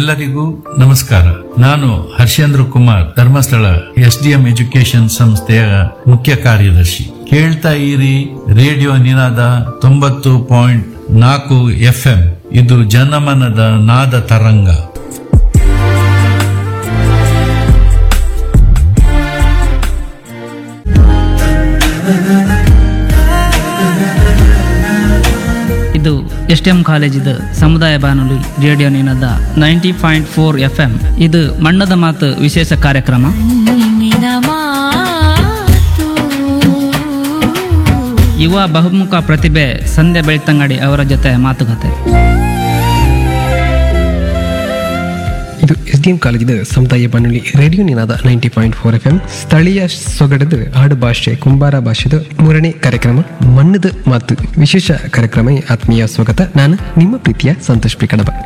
ಎಲ್ಲರಿಗೂ ನಮಸ್ಕಾರ ನಾನು Harshendra Kumar Dharmasthala S D M education ಸಂಸ್ಥೆಯ ಮುಖ್ಯ ಕಾರ್ಯದರ್ಶಿ ಕೇಳ್ತಾ ಇರಿ ರೇಡಿಯೋ ನಿನಾದ ತೊಂಬತ್ತು ಪಾಯಿಂಟ್ ನಾಲ್ಕು ಎಫ್ಎಂ ಇದು ಜನಮನದ ನಾದ ತರಂಗ ಇದು ಎಸ್ ಟಿ ಎಂ ಕಾಲೇಜಿದ ಸಮುದಾಯ ಬಾನುಲಿ radio Ninada ninety point four F M ಇದು ಮಣ್ಣದ ಮಾತು ವಿಶೇಷ ಕಾರ್ಯಕ್ರಮ ನಿನ್ನ ಮಾತು ಯುವ ಬಹುಮುಖ ಪ್ರತಿಭೆ ಸಂಧ್ಯಾ ಬೆಳ್ತಂಗಡಿ ಅವರ ಜೊತೆ ಮಾತುಕತೆ ಇದು ಎಸ್ ಡಿ ಎಂ ಕಾಲೇಜಿದ ಸಮುದಾಯ ಬಾನುಲಿ radio Ninada ninety point four F M ಸ್ಥಳೀಯ ಸೊಗಡದ ಆಡು ಭಾಷೆ ಕುಂಬಾರ ಭಾಷೆದ ಮೂರನೇ ಕಾರ್ಯಕ್ರಮ ಮಣ್ಣದ ಮಾತು ವಿಶೇಷ ಕಾರ್ಯಕ್ರಮ ಆತ್ಮೀಯ ಸ್ವಾಗತ ನಾನು ನಿಮ್ಮ ಪ್ರೀತಿಯ ಸಂತೋಷ್ ಪಿ ಕಡಬ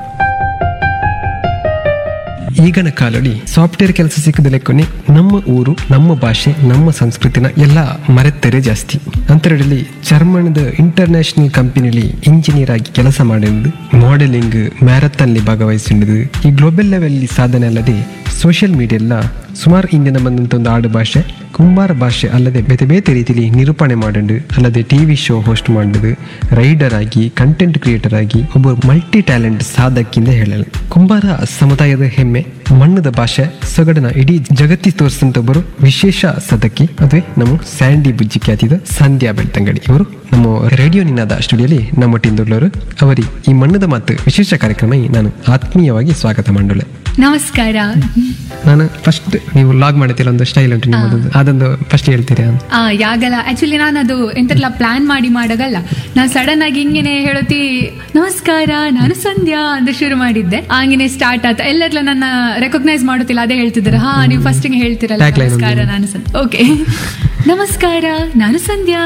ಈಗಿನ ಕಾಲದಲ್ಲಿ ಸಾಫ್ಟ್ವೇರ್ ಕೆಲಸ ಸಿಕ್ಕದ ಲೆಕ್ಕನೆ ನಮ್ಮ ಊರು ನಮ್ಮ ಭಾಷೆ ನಮ್ಮ ಸಂಸ್ಕೃತಿನ ಎಲ್ಲ ಮರೆತರೆ ಜಾಸ್ತಿ ಅಂತರದಲ್ಲಿ ಜರ್ಮನದ ಇಂಟರ್ನ್ಯಾಷನಲ್ ಕಂಪನಿಲಿ ಇಂಜಿನಿಯರ್ ಆಗಿ ಕೆಲಸ ಮಾಡಿದ್ದು ಮಾಡೆಲಿಂಗ್ ಮ್ಯಾರಥಾನ್ಲಿ ಭಾಗವಹಿಸಿದ್ದು ಈ ಗ್ಲೋಬಲ್ ಲೆವೆಲ್ ಸಾಧನೆ ಅಲ್ಲದೆ ಸೋಷಿಯಲ್ ಮೀಡಿಯಾ ಎಲ್ಲ ಸುಮಾರು ಇಂದಿನ ಬಂದಂತ ಒಂದು ಆಡು ಭಾಷೆ ಕುಂಬಾರ ಭಾಷೆ ಅಲ್ಲದೆ ಬೇತೆ ಬೇತೆ ರೀತಿಯಲ್ಲಿ ನಿರೂಪಣೆ ಮಾಡಿದ್ದು ಅಲ್ಲದೆ ಟಿವಿ ಶೋ ಹೋಸ್ಟ್ ಮಾಡಿದ್ದು ರೈಡರ್ ಆಗಿ ಕಂಟೆಂಟ್ ಕ್ರಿಯೇಟರ್ ಆಗಿ ಒಬ್ಬ ಮಲ್ಟಿ ಟ್ಯಾಲೆಂಟ್ ಸಾಧಕಿಂದ ಹೇಳಲು ಕುಂಬಾರ ಸಮುದಾಯದ ಹೆಮ್ಮೆ ಮಣ್ಣದ ಭಾಷೆ ಸೊಗಡನ ಇಡೀ ಜಗತ್ತಿ ತೋರಿಸಿದಂತ ಒಬ್ಬರು ವಿಶೇಷ ಸದಕಿ ಅದುವೇ ನಮ್ಮ ಸ್ಯಾಂಡಿ ಬುಜ್ಜಿ ಖ್ಯಾತಿದ ಸಂಧ್ಯಾ ಬೆಳ್ತಂಗಡಿ ಇವರು ನಮ್ಮ ರೇಡಿಯೋ ನಿನಾದ ಸ್ಟುಡಿಯೋಲಿ ನಮ್ಮೊಟ್ಟಿಂದುಳ್ಳವರು ಅವರಿಗೆ ಈ ಮಣ್ಣದ ಮಾತು ವಿಶೇಷ ಕಾರ್ಯಕ್ರಮ ನಾನು ಆತ್ಮೀಯವಾಗಿ ಸ್ವಾಗತ ಮಾಡಲೆ ನಮಸ್ಕಾರ ನಾನು ಫಸ್ಟ್ ನೀವು ಲಾಗ್ ಮಾಡ್ತೀರ ಒಂದು ಸ್ಟೈಲ್ ಉಂಟು ನಿಮ್ಮದೊಂದು ಅದೊಂದು ಫಸ್ಟ್ ಹೇಳ್ತೀರಾ ಅಂತ ಆ ಯಾಗಲ್ಲ ಆಕ್ಚುಲಿ ನಾನು ಅದು ಎಂತೆಲ್ಲ ಪ್ಲಾನ್ ಮಾಡಿ ಮಾಡಗಲ್ಲ ನಾನು ಸಡನ್ ಆಗಿ ಹಿಂಗೇನೆ ಹೇಳುತ್ತಿ ನಮಸ್ಕಾರ ನಾನು ಸಂಧ್ಯಾ ಅಂತ ಶುರು ಮಾಡಿದ್ದೆ ಹಂಗೇನೆ ಸ್ಟಾರ್ಟ್ ಆಯ್ತು ಎಲ್ಲರೆಲ್ಲ ನನ್ನ ರೆಕಗ್ನೈಸ್ ಮಾಡುತ್ತಿಲ್ಲ ಅದೇ ಹೇಳ್ತಿದ್ದಾರೆ ಹಾ ನೀವು ಫಸ್ಟ್ ಹೇಳ್ತಿರಲ್ಲ Tagline ಒಂದು. ನಮಸ್ಕಾರ ನಾನು ಸಂಧ್ಯಾ ಓಕೆ ನಮಸ್ಕಾರ ನಾನು ಸಂಧ್ಯಾ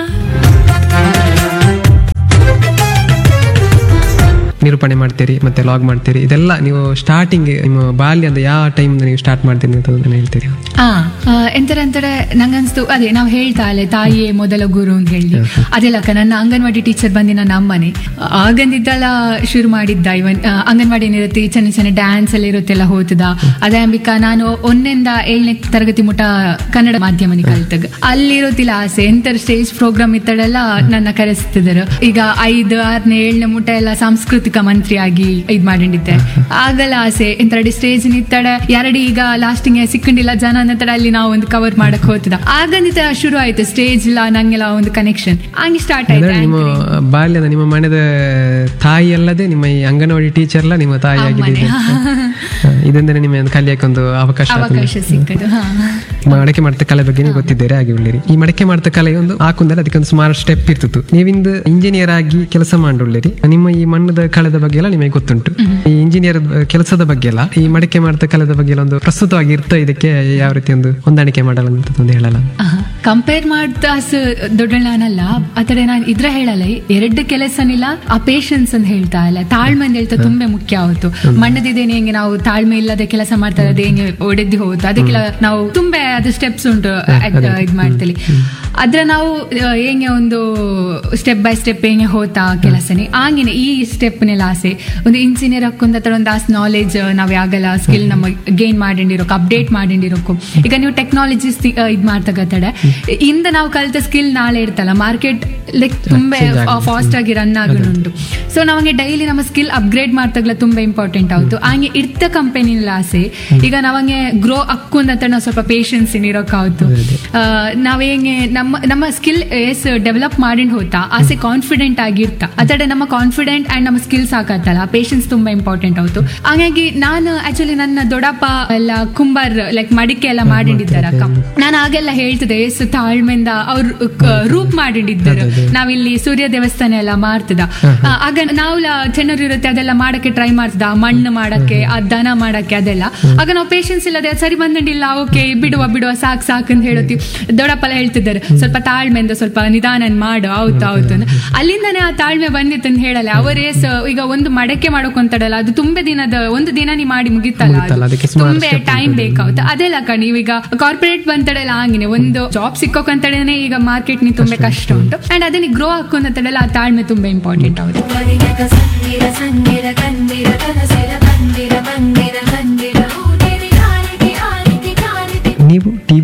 ನಿರೂಪಣೆ ಮಾಡ್ತೀರಿ ಮತ್ತೆ ಲಾಗ್ ಮಾಡ್ತೀರಿ ಇದೆಲ್ಲ ನೀವು ಸ್ಟಾರ್ಟಿಂಗ್ ನಿಮ್ಮ ಬಾಲ್ಯದ ಯಾವ ಟೈಮ್ ನೀವು ಸ್ಟಾರ್ಟ್ ಮಾಡ್ತೀರಿ ಅಂತ ಅದನ್ನ ಹೇಳ್ತೀರಿ ಆ ಆ, ಎಂತರ ಅಂತಾರೆ ನಂಗನ್ಸ್ತು ಅದೇ ನಾವು ಹೇಳ್ತಾ ಅಲ್ಲೇ ತಾಯಿಯೇ ಮೊದಲ ಗುರು ಅಂತ ಹೇಳಿ ಅದೆಲ್ಲಕ ನನ್ನ ಅಂಗನವಾಡಿ ಟೀಚರ್ ಬಂದು ನನ್ನ ಅಮ್ಮನೆ ಆಗಂದಿದ್ದೆಲ್ಲ ಶುರು ಮಾಡಿದ್ದ ಇವನ್ ಆ, ಅಂಗನವಾಡಿ ಏನಿರುತ್ತೆ ಚೆನ್ನ ಚೆನ್ನ ಡ್ಯಾನ್ಸ್ ಎಲ್ಲ ಇರುತ್ತೆಲ್ಲ ಹೋತದ ಅದೇ ಅಂಬಿಕಾ ನಾನು ಒಂದರಿಂದ ಏಳನೇ ತರಗತಿ ಮುಟ ಕನ್ನಡ ಮಾಧ್ಯಮನಿ ಕಲ್ತಗ ಅಲ್ಲಿರೋತಿಲ್ಲ ಆಸೆ ಎಂತರ ಸ್ಟೇಜ್ ಪ್ರೋಗ್ರಾಮ್ ಇತ್ತಡೆಲ್ಲ ನನ್ನ ಕರೆಸ್ತಿದ್ರು ಈಗ ಐದು ಆರನೇ ಏಳನೇ ಮುಟ ಎಲ್ಲ ಸಾಂಸ್ಕೃತಿಕ ಮಂತ್ರಿಯಾಗಿ ಇದ್ ಮಾಡಿದ್ದೆ ಆಗಲ್ಲ ಆಸೆ ಎಂತಡಿ ಸ್ಟೇಜ್ ನಿತ್ತಡೆ ಎರಡಿ ಈಗ ಲಾಸ್ಟಿಂಗ್ ಸಿಕ್ಕಂಡಿಲ್ಲ ಜನ ಅನ್ನತಡೆ ಅಲ್ಲಿ ನಾವು ಒಂದು ಕವರ್ ಮಾಡಕ್ ಹೋಗ್ತದ ಆಗಂದಿತ ಶುರು ಆಯ್ತು ಸ್ಟೇಜ್ ಇಲ್ಲ ನಂಗೆಲ್ಲ ಒಂದು ಕನೆಕ್ಷನ್ ಹಂಗೆ ಸ್ಟಾರ್ಟ್ ಆಯ್ತು ಅಂದ್ರೆ ನಿಮ್ಮ anchoring. ಬಾಲ್ಯದ ನಿಮ್ಮ ಮನೆದ ತಾಯಿ ಅಲ್ಲದೆ ನಿಮ್ಮ ಈ ಅಂಗನವಾಡಿ ಟೀಚರ್ ಎಲ್ಲ ನಿಮ್ಮ ತಾಯಿ ಆಗಿದೆ ಅಮ್ಮನೆ. ಇದೊಂದೇ ನಿಮ್ಮ ಕಲಿಯಕ್ಕೆ ಒಂದು ಅವಕಾಶ ಆಯ್ತು. ಅವಕಾಶ ಸಿಕ್ಕದು ಹಾ ಮಡಕೆ ಮಾಡ್ತ ಕಲೆ ಬಗ್ಗೆ ನೀವು ಗೊತ್ತಿದ್ದೀರಾ ಹಾಗೆ ಉಳ್ಳಿರಿ ಈ ಮಡಕೆ ಮಾಡ್ತ ಕಲೆ ಒಂದು ಹಾಕುಂದಲ್ಲಿ ಅದಕ್ಕೆ ಒಂದು ಸುಮಾರು ಸ್ಟೆಪ್ ಇರ್ತಿತ್ತು ನೀವಿಂದು ಇಂಜಿನಿಯರ್ ಆಗಿ ಕೆಲಸ ಮಾಡುಳ್ಳಿರಿ ನಿಮ್ಮ ಈ ಮಣ್ಣದ ಕಳೆದ ಬಗ್ಗೆ ಎಲ್ಲ ನಿಮಗೆ ಗೊತ್ತುಂಟು ಈ ಇಂಜಿನಿಯರ್ ಕೆಲಸದ ಬಗ್ಗೆ ಎಲ್ಲ ಈ ಮಡಕೆ ಮಾಡ್ತ ಕಲೆದ ಬಗ್ಗೆ ಎಲ್ಲ ಒಂದು ಪ್ರಸ್ತುತವಾಗಿ ಇರ್ತಾ ಇದಕ್ಕೆ ಯಾವ ರೀತಿ ಒಂದು ಹೊಂದಾಣಿಕೆ ಮಾಡಲ್ಲ ಅಂತ ಒಂದು ಹೇಳಲ್ಲ ಕಂಪೇರ್ ಮಾಡ್ತಾ ದೊಡ್ಡ ನಾನಲ್ಲ ಆತಡೆ ನಾನು ಇದ್ರ ಹೇಳಲ್ಲ ಎರಡು ಕೆಲಸನಿಲ್ಲ ಆ ಪೇಶನ್ಸ್ ಅಂತ ಹೇಳ್ತಾ ಇಲ್ಲ ತಾಳ್ಮೆ ಅಂತ ಹೇಳ್ತಾ ತುಂಬಾ ಮುಖ್ಯ ಆವತ್ತು ಮಣ್ಣದಿದ್ದೇನೆ ಹೆಂಗೆ ನಾವು ತಾಳ್ಮೆ ಇಲ್ಲದೆ ಕೆಲಸ ಮಾಡ್ತಾ ಇರೋದು ಹೆಂಗೆ ಒಡೆದಿ ಹೋಗುತ್ತೆ ಅದಕ್ಕೆಲ್ಲ ನಾವು ತುಂಬಾ ಅದು ಸ್ಟೆಪ್ಸ್ ಉಂಟು ಅದ್- ಇದ್ ಮಾಡ್ತೀವಿ ಅದ್ರ ನಾವು ಆ, ಹೆಂಗೆ ಒಂದು ಸ್ಟೆಪ್ ಬೈ ಸ್ಟೆಪ್ ಹೆಂಗೆ ಹೋತಾ ಕೆಲಸನೇ ಹಂಗೇನೆ ಈ ಸ್ಟೆಪ್ನೆಲ್ಲ ಆಸೆ ಒಂದು ಇಂಜಿನಿಯರ್ ಹಾಕೊಂಡ್ ಹತ್ರ ಒಂದು ಆಸ್ ನಾಲೆಜ್ ನಾವ್ ಯಾಗಲ್ಲ ಸ್ಕಿಲ್ ನಮ್ಮ ಗೇನ್ ಮಾಡಿರೋಕೆ ಅಪ್ಡೇಟ್ ಮಾಡಿರೋಕು ಈಗ ನೀವು ಟೆಕ್ನಾಲಜೀಸ್ ಇದ್ ಮಾಡ್ತಗತ್ತಡೆ ಇಂದ ನಾವು ಕಲಿತ ಸ್ಕಿಲ್ ನಾಳೆ ಇರ್ತಲ್ಲ ಮಾರ್ಕೆಟ್ ಲೈಕ್ ತುಂಬಾ ಫಾಸ್ಟ್ ಆಗಿ ರನ್ ಆಗುನುಂಟು ಸೊ ನಮಗೆ ಡೈಲಿ ನಮ್ಮ ಸ್ಕಿಲ್ ಅಪ್ಗ್ರೇಡ್ ಮಾಡ್ತಾಗಲ ತುಂಬಾ ಇಂಪಾರ್ಟೆಂಟ್ ಆಯ್ತು ಹಂಗೆ ಇರ್ತ ಕಂಪನಿನ ಆಸೆ ಈಗ ನಾವಂಗೆ ಗ್ರೋ ಅಕ್ಕೊಂದಂತ ನಾವು ಸ್ವಲ್ಪ ಪೇಷನ್ಸ್ ಇರೋಕಾಯ್ತು ನಾವ್ ಹೆಂಗೆ ನಮ್ಮ ನಮ್ಮ ಸ್ಕಿಲ್ ಎಸ್ ಡೆವಲಪ್ ಮಾಡಿಂಡ್ ಹೋತಾ ಆಸೆ ಕಾನ್ಫಿಡೆಂಟ್ ಆಗಿರ್ತಾ ಅದಡೆ ನಮ್ಮ ಕಾನ್ಫಿಡೆಂಟ್ ಅಂಡ್ ನಮ್ಮ ಸ್ಕಿಲ್ಸ್ ಹಾಕತ್ತಲ್ಲ ಪೇಷನ್ಸ್ ತುಂಬಾ ಇಂಪಾರ್ಟೆಂಟ್ ಆಯ್ತು ಹಾಗಾಗಿ ನಾನು ಆಕ್ಚುಲಿ ನನ್ನ ದೊಡ್ಡಪ್ಪ ಎಲ್ಲ ಕುಂಬಾರ್ ಲೈಕ್ ಮಡಿಕೆ ಎಲ್ಲ ಮಾಡಿಟ್ಟಿದ್ದಾರೆ ಅಕ್ಕ ನಾನು ಆಗೆಲ್ಲ ಹೇಳ್ತಿದ್ದೆ ಎಸ್ ತಾಳ್ಮೆಯಿಂದ ಅವ್ರು ಕ- ರೂಪ್ ಮಾಡಿಟ್ಟಿದ್ದಾರೆ ನಾವಿಲ್ಲಿ ಸೂರ್ಯ ದೇವಸ್ಥಾನ ಎಲ್ಲ ಮಾಡ್ತಿದ್ದ ಆ, ಆಗ ನಾವು ಚೆನ್ನೂರು ಇರುತ್ತೆ ಅದೆಲ್ಲ ಮಾಡಕ್ಕೆ ಟ್ರೈ ಮಾಡ್ತಿದ್ದ ಮಣ್ಣು ಮಾಡಕ್ಕೆ ಆ ದನ ಮಾಡಕ್ಕೆ ಅದೆಲ್ಲ ಆಗ ನಾವು ಪೇಷನ್ಸ್ ಇಲ್ಲದೆ ಅದ್ ಸರಿ ಬಂದಿಲ್ಲ ಓಕೆ ಬಿಡುವ ಬಿಡುವ ಸಾಕ್ ಸಾಕ್ ಅಂತ ಹೇಳುತ್ತಿ ದೊಡ್ಡಪ್ಪಲ್ಲ ಹೇಳ್ತಿದ್ದಾರೆ ಸ್ವಲ್ಪ ತಾಳ್ಮೆಯಿಂದ ಸ್ವಲ್ಪ ನಿಧಾನ ಮಾಡು ಹೌದು ಹೌದು ಅಂತ. ಅಲ್ಲಿಂದನೇ ಆ ತಾಳ್ಮೆ ಬಂದಿತ್ತು ಅಂತ ಹೇಳಲ್ಲ ಅವರೇ ಸ- ಈಗ ಒಂದು ಮಡಕೆ ಮಾಡೋಕೊಂತಡಲ್ಲ ಅದು ತುಂಬಾ ದಿನದ ಒಂದು ದಿನ ನೀ ಮಾಡಿ ಮುಗಿತಲ್ಲ ಮುಗೀತಲ್ಲ, ಅದು. ಅದಕ್ಕೆ ಸುಮಾರು ತುಂಬಾ step ಟೈಮ್ ಬೇಕಾಗುತ್ತೆ ಅದೆಲ್ಲ ಕಣಿ ಈಗ ಕಾರ್ಪೊರೇಟ್ ಬಂತಡೆಲ್ಲ ಹಂಗಿನೇ ಒಂದು ಜಾಬ್ ಸಿಕ್ಕೋಕಂತಡೇನೆ ಈಗ ಮಾರ್ಕೆಟ್ ನಿ ತುಂಬಾ ಕಷ್ಟ ಉಂಟು ಅಂಡ್ ಅದನ್ನ ಗ್ರೋ ಹಾಕೊಂತಡೆಲ್ಲ ಆ ತಾಳ್ಮೆ ತುಂಬಾ ಇಂಪಾರ್ಟೆಂಟ್ ಆಗುತ್ತೆ ಮರಿಯಕ ಸಂದಿರ ಸಂದಿರ ಕಂದಿರ ಕನಸಿರ ಕಂದಿರ ಬಂದಿರ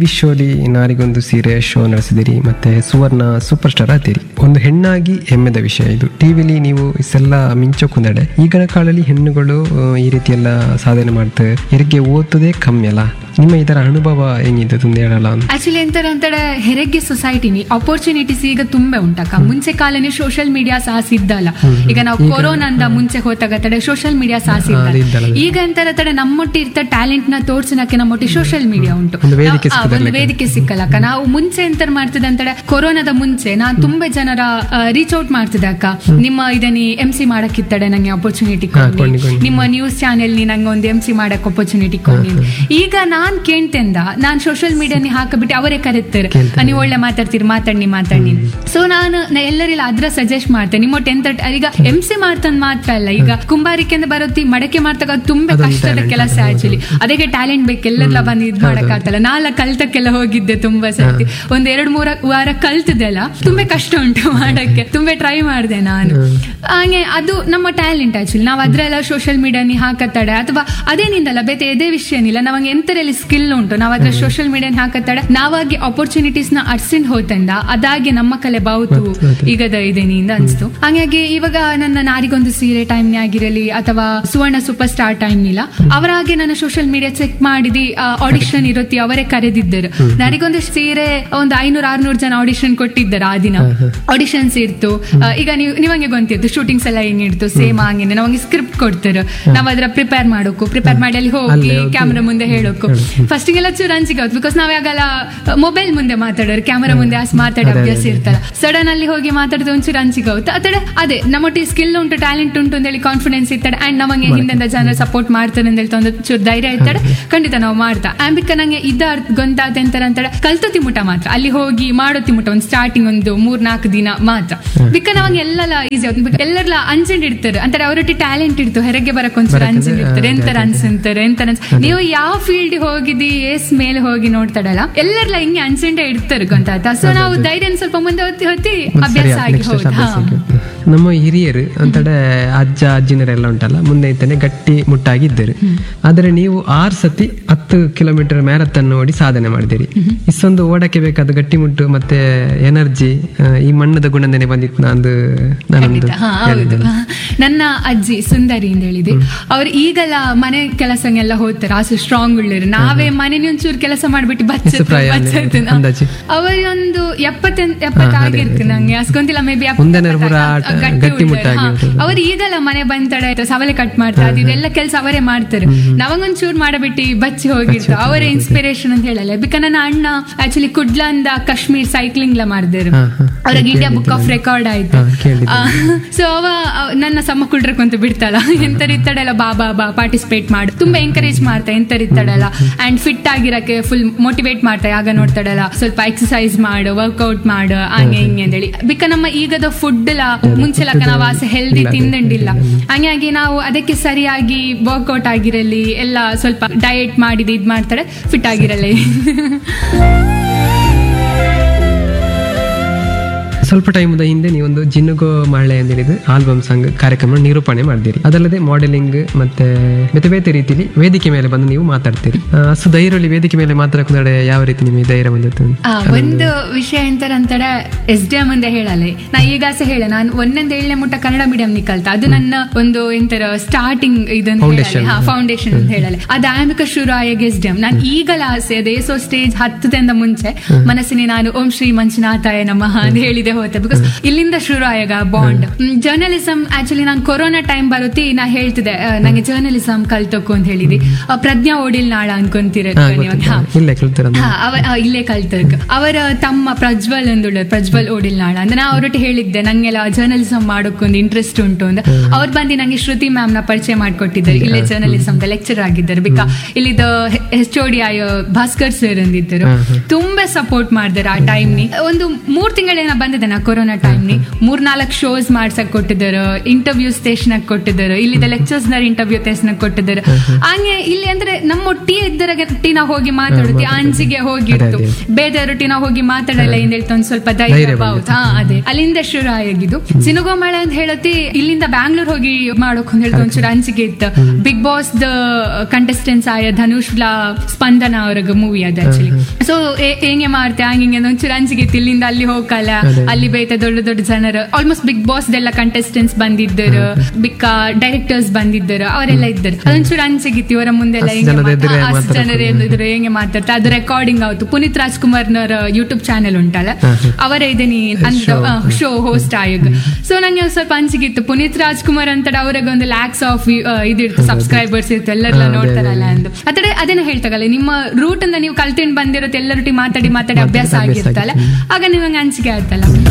ಈ ಶೋಲಿ ನಾರಿಗೊಂದು ಸೀರೆ ಶೋ ನಡೆಸಿದಿರಿ ಮತ್ತೆ ಸುವರ್ಣ ಸೂಪರ್ ಸ್ಟಾರ್ ಆತೀರಿ ಒಂದು ಹೆಣ್ಣಾಗಿ ಹೆಮ್ಮೆದ ವಿಷಯ ಇದು ಟಿವಿಲಿ ನೀವು ಇಷ್ಟೆಲ್ಲ ಮಿಂಚೋಕೊಂದಡೆ ಈಗಿನ ಕಾಲದಲ್ಲಿ ಹೆಣ್ಣುಗಳು ಆ, ಈ ರೀತಿ ಎಲ್ಲ ಸಾಧನೆ ಮಾಡ್ತವೆ ಇವರಿಗೆ ಓದೋದೇ ಕಮ್ಮಿ ಅಲ್ಲ ನಿಮ್ಮ ಇದರ ಅನುಭವ ಹೆಂಗಿದೆ ಒಂದು ಹೇಳಲ್ಲ ಅಂತ ಆಕ್ಚುಲಿ ಎಂತರ ಅಂತಾರೆ ಹೆರಿಗೆ ಸೊಸೈಟಿನಿ ಅಪರ್ಚುನಿಟೀಸ್ ಈಗ ತುಂಬಾ ಉಂಟಕ್ಕ ಮುಂಚೆ ಕಾಲನೇ ಸೋಷಿಯಲ್ ಮೀಡಿಯಾ ಸಹ ಸಿದ್ದಲ್ಲ ಈಗ ನಾವು ಕೊರೋನಾಂದ ಮುಂಚೆ ಹೋದಾಗ ತಡೆ ಸೋಷಿಯಲ್ ಮೀಡಿಯಾ ಸಹ ಅದು ಇದ್ದಲ್ಲ. ಸಿದ್ದಲ್ಲ ಈಗ ಎಂತರ ತಡೆ ನಮ್ಮೊಟ್ಟಿ ಇರ್ತ ಟ್ಯಾಲೆಂಟ್ ನ ತೋರ್ಸನಕ್ಕೆ ನಮ್ಮೊಟ್ಟಿ ಸೋಷಿಯಲ್ ಮೀಡಿಯಾ ಉಂಟು ಒಂದು ವೇದಿಕೆ ನಾವು- ಆ, ಸಿಕ್ಕದಲ್ಲ ಒಂದು ವೇದಿಕೆ ಸಿಕ್ಕಲ್ಲಕ್ಕ ನಾವು ಮುಂಚೆ ಎಂತರ ಮಾಡ್ತಿದ್ದೆ ಅಂತಡೆ ಕೊರೋನಾದ ಮುಂಚೆ ನಾನು ತುಂಬಾ ಜನರ ರೀಚ್ ಔಟ್ ಮಾಡ್ತಿದ್ದೆ ಅಕ್ಕ ನಿಮ್ಮ ಇದನ್ನಿ ಎಂ ಸಿ ಮಾಡಕ್ಕಿತ್ತಡೆ ನಂಗೆ ಅಪರ್ಚುನಿಟಿ ಹಾ, ಕೊಂಡಿ, ಕೊಂಡಿ. ನಿಮ್ಮ ನ್ಯೂಸ್ ಚಾನೆಲ್ ನಿ ನಂಗೆ ಒಂದು ಎಂ ಸಿ ಮಾಡಕ್ ಅಪರ್ಚುನಿಟಿ ಕೊಂಡಿ ಈಗ ನಾನ್ ಕೇಳ್ತೆಂದ ನಾನ್ ಸೋಷಿಯಲ್ ಮೀಡಿಯಾನಿ ಹಾಕಬಿಟ್ಟು ಅವರೇ ಕರೀತಾರೆ ಕೇಳ್ತಾರೆ. ನೀವು ಒಳ್ಳೆ ಮಾತಾಡ್ತೀರಿ ಮಾತಾಡಿ ಮಾತಾಡಿ ಸೊ ನಾನು ನಾ ಎಲ್ಲರಿಲ್ಲ ಅದ್ರ ಸಜೆಸ್ಟ್ ಮಾಡ್ತೇನೆ ನಿಮ್ಮ ಟೆಂತ್ ಈಗ ಎಂ ಸಿ ಮಾಡ್ತಂದ್ ಮಾತ್ರ ಅಲ್ಲ ಈಗ ಕುಂಬಾರಿಕೆ ಅಂತ ಬರೋತಿ ಮಡಕೆ ಮಾಡ್ತಾಗ ಅದು ತುಂಬಾ ಅದೊಂದು ಕಷ್ಟದ talent. ಕೆಲಸ ಆಕ್ಚುಲಿ ಅದಕ್ಕೆ ಟ್ಯಾಲೆಂಟ್ ಬೇಕು ಎಲ್ಲೆಲ್ಲ ಬಂದು ಇದ್ ಮಾಡಕ್ಕಾಗಲ್ಲ ನಾಲ ಕಲ್ತಕ್ಕೆಲ್ಲ ಹೋಗಿದ್ದೆ ತುಂಬಾ ಸರ್ತಿ ಒಂದ್ ಎರಡ್ ಮೂರ ವಾರ ಕಲ್ತಿದ್ದೆಲ್ಲ ತುಂಬಾ ಕಷ್ಟ ಉಂಟು ಮಾಡಕ್ಕೆ ತುಂಬಾ ಟ್ರೈ ಮಾಡಿದೆ ನಾನು ಹಾಗೆ ಅದು ನಮ್ಮ ಟ್ಯಾಲೆಂಟ್ ಆಕ್ಚುಲಿ ನಾವು ಅದ್ರೆಲ್ಲ ಸೋಷಿಯಲ್ ಮೀಡಿಯಾನಿ ಹಾಕತ್ತಾಡೆ ಅಥವಾ ಅದೇನಿಂದಲ್ಲ ಬೇತೆ ಎದೇ ವಿಷಯನಿಲ್ಲ ನಮಗೆ ಎಂತರಲ್ಲಿ ಸ್ಕಿಲ್ ಉಂಟು ನಾವು ಅದ್ರ ಸೋಷಿಯಲ್ ಮೀಡಿಯಾನ ಹಾಕತ್ತಾಡೆ ನಾವಾಗಿ ಆಪರ್ಚುನಿಟೀಸ್ ನ ಅರ್ಸಿಂಡ್ ಹೋತಂದ ಅದಾಗಿ ನಮ್ಮ ಕಲೆ ಬಾವುತು ಈಗದ ಇದೇನಿಂದ ಅನ್ಸ್ತು ಹಾಗಾಗಿ ಇವಾಗ ನನ್ನ ನಾರಿಗೊಂದು ಸೀರೆ ಟೈಮ್ ಆಗಿರಲಿ ಅಥವಾ ಸುವರ್ಣ ಸೂಪರ್ ಸ್ಟಾರ್ ಟೈಮ್ ಇಲ್ಲ ಅವರಾಗೆ ನನ್ನ ಸೋಷಿಯಲ್ ಮೀಡಿಯಾ ಚೆಕ್ ಮಾಡಿದಿ ಆಡಿಷನ್ ಇರುತ್ತಿ ಅವರೇ ಕರೆದಿದ್ದರು ನಾರಿಗೊಂದು ಸೀರೆ ಒಂದು ಐನೂರ ಆರ್ನೂರು ಜನ ಆಡಿಷನ್ ಕೊಟ್ಟಿದ್ದಾರೆ ಆ ದಿನ ಆಡಿಷನ್ಸ್ ಇರ್ತು ಆ, ಈಗ ನೀವು ನಿಮಗೆ ಗೊತ್ತಿತ್ತು ಶೂಟಿಂಗ್ಸ್ ಎಲ್ಲ ಹೆಂಗ್ ಇರ್ತು ಸೇಮ್ ಹಂಗೇನೆ ನಮಗೆ ಸ್ಕ್ರಿಪ್ಟ್ ಕೊಡ್ತಾರೆ ನಾವ್ ಅದ್ರ ಪ್ರಿಪೇರ್ ಮಾಡೋಕು ಪ್ರಿಪೇರ್ ಮಾಡಿ ಅಲ್ಲಿ ಹೋಗಿ ಅಲ್ಲೇ ಹೋಗಿ ಕ್ಯಾಮ್ರಾ ಮುಂದೆ ಹೇಳೋಕು ಫಸ್ಟಿಗೆಲ್ಲ ಚೂರು ಅಂಜಿಕೆ ಆಗುತ್ತೆ ಬಿಕಾಸ್ ನಾವ್ ಯಾಗಲ್ಲ ಮೊಬೈಲ್ ಮುಂದೆ ಮಾತಾಡೋರು ಕ್ಯಾಮರಾ ಮುಂದೆ ಅಷ್ಟು ಮಾತಾಡೋ ಅಭ್ಯಾಸ ಇರ್ತಲ್ಲ ಸಡನ್ ಅಲ್ಲಿ ಹೋಗಿ ಮಾತಾಡಿದ್ರೆ ಒಂಚೂರು ಅಂಜಿಕೆ ಆಗುತ್ತೆ ಅತಡೆ ಅದೇ ನಮ್ಮೊಟ್ಟಿಗೆ ಸ್ಕಿಲ್ ಉಂಟು ಟ್ಯಾಲೆಂಟ್ ಉಂಟು ಅಂತ ಹೇಳಿ ಕಾನ್ಫಿಡೆನ್ಸ್ ಇರ್ತಾರೆ ಅಂಡ್ ನಮಗೆ ಹಿಂದಿಂದ ಜನ ಸಪೋರ್ಟ್ ಮಾಡ್ತಾರೆ ಅಂತ ಹೇಳ್ತಾ ಒಂದು ಚೂರು ಧೈರ್ಯ ಇರ್ತಾರೆ ಖಂಡಿತ ನಾವು ಮಾಡ್ತಾ ಆಂಬಿಕ ನಂಗೆ ಇದ ಗೊಂತಾತ ಅಂತಾರೆ ಅಂತಾರೆ ಕಲ್ತತಿ ಮುಟ ಮಾತ್ರ ಅಲ್ಲಿ ಹೋಗಿ ಮಾಡೋತಿ ಮುಟ ಒಂದು ಸ್ಟಾರ್ಟಿಂಗ್ ಒಂದು ಮೂರ್ ನಾಲ್ಕು ದಿನ ಮಾತ್ರ ಬಿಕ್ಕ ನಮಗೆ ಎಲ್ಲ ಈಸಿ ಆಗುತ್ತೆ ಎಲ್ಲರೆಲ್ಲ ಅಂಜೆಂಡ್ ಇಡ್ತಾರೆ ಅಂತಾರೆ ಅವರೊಟ್ಟಿಗೆ ಟ್ಯಾಲೆಂಟ್ ಇರ್ತು ಹೊರಗೆ ಬರಕ್ ಒಂಚೂರು ಅಂಜೆಂಡ್ ಇರ್ತಾರೆ ಎಂತರ ಅನ್ಸಂತಾರೆ ಎಂತರ ಅನ್ಸ ನೀವು ಯಾವ ಫೀಲ್ಡ್ ಹೋಗಿದಿ ಎಸ್ ಮೇಲೆ ಹೋಗಿ ನೋಡ್ತಾಡಲ್ಲ ಎಲ್ಲರೆಲ್ಲ ಹಿಂಗೆ ಅನ್ಸೆಂಡೆ ಇಡ್ತಾರೆ ಗೊತ್ತಾಯ್ತಾ ಸೊ ನಾವು ಧೈರ್ಯ ಸ್ವಲ್ಪ ಮುಂದೆ ಹೊತ್ತಿ ಹೊತ್ತಿ ಅಭ್ಯಾಸ ಆಗಿ next ಹೋದ್ ಅಭ್ಯಾಸ ಹಾ. ಆಗಿ. ನಮ್ಮ ಹಿರಿಯರು ಅಂತಡೆ ಅಜ್ಜ ಅಜ್ಜಿನರೆಲ್ಲ ಉಂಟಲ್ಲ ಮುಂದೆ ಇದ್ದಾನೆ ಗಟ್ಟಿ ಮುಟ್ಟಾಗಿದ್ದರು ಆದರೆ ನೀವು ಆರು ಸತಿ ಹತ್ತು ಕಿಲೋಮೀಟರ್ ಮ್ಯಾರಥನ್ ಓಡಿ ಸಾಧನೆ ಮಾಡಿದಿರಿ ಇಷ್ಟೊಂದು ಓಡಕ್ಕೆ ಬೇಕಾದ ಗಟ್ಟಿ ಮುಟ್ಟು ಮತ್ತೆ ಎನರ್ಜಿ ಈ ಮಣ್ಣದ ಗುಣನೇ ಬಂದಿತ್ತು ನಂದು ನಾನೊಂದು ಖಂಡಿತ. ಹಾ, ಹೌದು ನನ್ನ ಅಜ್ಜಿ ಸುಂದರಿ ಅಂತ ಹೇಳಿದೆ ಅವ್ರು ಈಗಲ್ಲ ಮನೆ ಕೆಲಸಂಗೆಲ್ಲ ಹೋಗ್ತಾರೆ ಅಷ್ಟು ಸ್ಟ್ರಾಂಗ್ ಉಳ್ಳರು ನಾವೇ ಮನೆ ಒಂಚೂರು ಕೆಲಸ ಮಾಡ್ಬಿಟ್ಟು ಎಷ್ಟು ಪ್ರಾಯ ಅಂದ್ರೆ ಅಂದಾಜು? ಅವರೊಂದು ಎಪ್ಪತ್ತೆಂಟ್ ಎಪ್ಪತ್ತಾಗಿರ್ತು ನಂಗೆ ಅಸ್ಕೊಂತಿಲ್ಲ ಮೇ ಬಿ ಮುಂದೆನೆ ಪೂರ ಆಟ- ಗಟ್ಟಿ ಮುಟ್ಟಾಗಿ ಇರ್ತದೆ. ಅವ್ರು ಈಗಲ್ಲ ಮನೆ ಬಂತಡೆ ಆಯ್ತು ಸವಲೆ ಕಟ್ ಮಾಡ್ತಾರೆ ಅದು ಇದೆಲ್ಲ ಕೆಲಸ ಅವರೇ ಮಾಡ್ತಾರೆ ನಮಗೊಂಚೂರು ಮಾಡಬಿಟ್ಟು ಬಚ್ಚಿ ಹೋಗಿರ್ತು ಅವರೇ ಇನ್ಸ್ಪಿರೇಷನ್ ಅಂತ ಹೇಳಲ್ಲ ಬಿಕ ನನ್ನ ಅಣ್ಣ ಆಕ್ಚುಲಿ ಕುಡ್ಲಂದ ಕಾಶ್ಮೀರ್ ಸೈಕ್ಲಿಂಗ್ ಎಲ್ಲ ಮಾಡಿದ್ರು ಹಾ, ಹಾ. ಅವ್ರಿಗೆ ಇಂಡಿಯಾ ಬುಕ್ ಆಫ್ ರೆಕಾರ್ಡ್ ಆಯ್ತು ಹಾ, ಕೇಳಿದ್ದೆ. ಸೊ ಅವ ಅವ್ ನನ್ನ ಸಮ ಕುಳ್ರಕ್ಕಂತ ಬಿಡ್ತಾಳ ಎಂತರಿತ್ತಡೆಲ್ಲ ಬಾ ಬಾ ಬಾ ಪಾರ್ಟಿಸಿಪೇಟ್ ಮಾಡು ತುಂಬಾ ಎಂಕರೇಜ್ ಮಾಡ್ತಾ ಎಂತರಿತ್ತಡಲ್ಲ ಅಂಡ್ ಫಿಟ್ ಆಗಿರಕ್ಕೆ ಫುಲ್ ಮೋಟಿವೇಟ್ ಮಾಡ್ತಾ ಆಗ ನೋಡ್ತಾಡಲ್ಲ ಸ್ವಲ್ಪ ಎಕ್ಸಸೈಸ್ ಮಾಡು ವರ್ಕೌಟ್ ಮಾಡು ಹಂಗೆ ಹಿಂಗೆ ಅಂತೇಳಿ ಬಿಕ ನಮ್ಮ ಈಗದ ಫುಡ್ ಎಲ್ಲ ಮುಂಚೆಲಕ್ಕ ನಾವು ಆಸೆ ಹೆಲ್ದಿ ತಿಂದಂಡಿಲ್ಲ ಹಂಗಾಗಿ ನಾವು ಅದಕ್ಕೆ ಸರಿಯಾಗಿ ವರ್ಕೌಟ್ ಆಗಿರಲಿ ಎಲ್ಲ ಸ್ವಲ್ಪ ಡಯಟ್ ಮಾಡಿದ ಇದ್ ಮಾಡ್ತಾಳೆ ಫಿಟ್ ಆಗಿರಲಿ ಸ್ವಲ್ಪ ಟೈಮದ ಹಿಂದೆ ನೀವೊಂದು ಜಿನ್ನುಗೋ ಮಳೆ ಅಂತ ಹೇಳಿದ ಆಲ್ಬಮ್ ಸಾಂಗ್ ಕಾರ್ಯಕ್ರಮ ನಿರೂಪಣೆ ಮಾಡಿದಿರಿ ಅದಲ್ಲದೆ ಮಾಡೆಲಿಂಗ್ ಮತ್ತೆ ಬೇತೆ ಬೇತೆ ರೀತಿಲಿ ವೇದಿಕೆ ಮೇಲೆ ಬಂದು ನೀವು ಮಾತಾಡ್ತೀರಿ ಆ, ಅಷ್ಟು ಧೈರ್ಯದಲ್ಲಿ ವೇದಿಕೆ ಮೇಲೆ ಮಾತಾಡೋಕೆ ಯಾವ ರೀತಿ ನಿಮಗೆ ಧೈರ್ಯ ಬಂದಿತ್ತು ಆ, ಒಂದು ವಿಷಯ ಎಂತಾರಂತಡೆ ಎಸ್ ಡಿ ಎಂ ಅಂದ ಹೇಳಲೆ ನಾ ಈಗ ಸಹ ಹೇಳ ನಾನು ಒಂದೊಂದು ಏಳನೇ ಮುಟ್ಟ ಕನ್ನಡ ಮೀಡಿಯಂ ನಿ ಕಲ್ತ ಅದು ನನ್ನ ಒಂದು ಎಂತರ ಸ್ಟಾರ್ಟಿಂಗ್ ಇದನ್ನ Foundation. ಹಾ ಫೌಂಡೇಶನ್ ಅಂತ ಹೇಳಲೆ ಅದು ಆಮಿಕ ಶುರು ಆಯಾಗ ಎಸ್ ಡಿ ಎಂ ನಾನು ಈಗಲ ಆಸೆ ಅದೇ ಸೊ ಸ್ಟೇಜ್ ಹತ್ತದಿಂದ ಮುಂಚೆ ಮನಸ್ಸಿನ ನಾನು ಓಂ ಶ್ರೀ ಮಂಜುನಾಥಾಯ ನಮಃ ಅಂತ ಹೇಳಿದೆ ಹೋತೆ ಬಿಕಾಸ್ ಇಲ್ಲಿಂದ ಶುರು ಆಯಾಗ ಬಾಂಡ್ ಜರ್ನಲಿಸಂ ಆಕ್ಚುಲಿ ನಾನು ಕೊರೋನಾ ಟೈಮ್ ಬರುತ್ತಿ ನಾ ಹೇಳ್ತಿದ್ದೆ ಆ, ನಂಗೆ ಜರ್ನಲಿಸಂ ಕಲ್ತಕ್ಕು ಅಂತ ಹೇಳಿದಿ ಆ, ಪ್ರಜ್ಞಾ ಓಡಿಲ್ ನಾಳ ಅನ್ಕೊಂತೀರ ಹಾ, ನೀವು ಗೊತ್ತಿತ್ತು. ಹಾ ಇಲ್ಲೇ ಕೇಳ್ತೀರ ಹಾ, ಅವ- ಆ, ಇಲ್ಲೇ ಕಲ್ತರ್ಕ ಅವರ ತಮ್ಮ ಪ್ರಜ್ವಲ್ ಅಂದುಳ್ಳ ಪ್ರಜ್ವಲ್ ಓಡಿಲ್ ನಾಳ ಅಂದ್ರೆ ನಾ ಅವ್ರೊಟ್ಟಿಗೆ ಹೇಳಿದ್ದೆ ನಂಗೆಲ್ಲ ಜರ್ನಲಿಸಂ ಮಾಡೋಕ್ಕೊಂದು ಇಂಟ್ರೆಸ್ಟ್ ಉಂಟು ಅಂತ ಅವ್ರು ಬಂದು ನಂಗೆ ಶ್ರುತಿ ಮ್ಯಾಮ್ ನ ಪರಿಚಯ ಮಾಡ್ಕೊಟ್ಟಿದ್ದಾರೆ ಇಲ್ಲೇ ಜರ್ನಲಿಸಂ ಲೆಕ್ಚರ್ ಆಗಿದ್ದಾರೆ ಬಿಕಾ ಇಲ್ಲಿದ H O D Bhaskar sir ಅಂದಿದ್ದರು ತುಂಬಾ ಸಪೋರ್ಟ್ ಮಾಡಿದ್ದಾರೆ ಆ ಟೈಮ್ ನಿ ಒಂದು ಮೂರ್ ತಿಂಗಳೇನ ಬಂದಿದ್ದೆ ಮಾಡ್ತೇನೆ ಕೊರೋನಾ ಟೈಮ್ನಿ ಮೂರ್ನಾಲ್ಕು ಶೋಸ್ ಮಾಡ್ಸಕ್ ಕೊಟ್ಟಿದ್ದಾರೆ ಇಂಟರ್ವ್ಯೂ ಸ್ಟೇಷನ್ ಕೊಟ್ಟಿದ್ದಾರೆ ಇಲ್ಲಿದ ಲೆಕ್ಚರ್ಸ್ ನರ್ ಇಂಟರ್ವ್ಯೂ ಸ್ಟೇಷನ್ ಕೊಟ್ಟಿದ್ದಾರೆ ಹಂಗೆ ಇಲ್ಲಿ ಅಂದ್ರೆ ನಮ್ಮ ಒಟ್ಟಿಗೆ ಇದ್ದರ ಟಿನ ಹೋಗಿ ಮಾತಾಡುತ್ತೆ ಅಂಜಿಗೆ ಹೋಗಿತ್ತು ಬೇರೆಯವರೊಟ್ಟಿನ ಹೋಗಿ ಮಾತಾಡಲ್ಲ ಇಂದ ಹೇಳ್ತಾ ಒಂದ್ ಸ್ವಲ್ಪ ಧೈರ್ಯ ಧೈರ್ಯ ಬಾವುತ ಹಾ ಅದೇ ಅಲ್ಲಿಂದ ಶುರು ಆಗಿದ್ದು ಸಿನುಗೋಮಳೆ ಅಂತ ಹೇಳತಿ ಇಲ್ಲಿಂದ ಬ್ಯಾಂಗ್ಳೂರ್ ಹೋಗಿ ಮಾಡೋಕ್ ಅಂತ ಹೇಳ್ತಾ ಒಂಚೂರು ಅಂಜಿಕೆ ಇತ್ತು ಬಿಗ್ ಬಾಸ್ ದ ಕಂಟೆಸ್ಟೆನ್ಸ್ ಆಯ ಧನುಷ್ ಲ ಸ್ಪಂದನ ಅವ್ರಿಗೆ ಮೂವಿ ಅದು ಆಕ್ಚುಲಿ ಸೊ ಹೆಂಗೆ ಮಾಡ್ತೆ ಹಂಗೆ ಒಂಚೂರು ಅಂಜಿಕೆ ಇತ್ತು ಇಲ್ಲಿಂದ ಅಲ್ಲಿ ಹೋಗಲ್ಲ ಅಲ್ಲಿ ಬೇತ ದೊಡ್ಡ ದೊಡ್ಡ ಜನರು ಆಲ್ಮೋಸ್ಟ್ ಬಿಗ್ ಬಾಸ್ ದೆಲ್ಲ ಕಂಟೆಸ್ಟೆಂಟ್ಸ್ ಬಂದಿದ್ದರು ಬಿಕ್ಕ ಡೈರೆಕ್ಟರ್ಸ್ ಬಂದಿದ್ದರು ಅವರೆಲ್ಲ ಇದ್ದರು ಅದೊಂಚೂರು ಅಂಜಿಗಿತ್ತು ಇವರ ಮುಂದೆಲ್ಲ ಅಷ್ಟ್ ಹೆಂಗೆ ಜನರ ಎದುರೇ ಮಾತಾ- ಅಷ್ಟ್ ಮಾತಾಡೋದು. ಜನರು ಏನಿದ್ರು ಹೆಂಗೆ ಮಾತಾಡ್ತಾರೆ ಅದು ರೆಕಾರ್ಡಿಂಗ್ ಆಯ್ತು ಪುನೀತ್ ರಾಜ್ಕುಮಾರ್ನವರ ಯೂಟ್ಯೂಬ್ ಚಾನೆಲ್ ಉಂಟಲ್ಲ ಅವರೇ ಇದೆ ನೀ ಶೋ ಹೋಸ್ಟ್ ಆಯೋಗ ಸೊ ನಂಗೆ ಒಂದ್ ಸ್ವಲ್ಪ ಅನ್ಸಿಗಿತ್ತು ಪುನೀತ್ ರಾಜ್ಕುಮಾರ್ ಅಂತ ಅವ್ರಿಗೆ ಒಂದು ಲ್ಯಾಕ್ಸ್ ಆಫ್ ಇದಿರ್ತು ಸಬ್ಸ್ಕ್ರೈಬರ್ಸ್ ಇತ್ತು ಎಲ್ಲರೆಲ್ಲ ನೋಡ್ತಾರಲ್ಲ ಅಂದು ಅತಡೆ ಅದನ್ನ ಹೇಳ್ತಾಗಲ್ಲ ನಿಮ್ಮ ರೂಟ್ ಇಂದ ನೀವು ಕಲ್ತಿಂಡ್ ಬಂದಿರುತ್ತೆ ಎಲ್ಲರೊಟ್ಟಿಗೆ ಮಾತಾಡಿ ಮಾತಾಡಿ ಅಭ್ಯಾಸ ಆಗಿರುತ್ತಲ್ಲ ಆಗ ನಿಮಗೆ ಅನ್ಸಿಕೆ ಆಯ್ತಲ್ಲ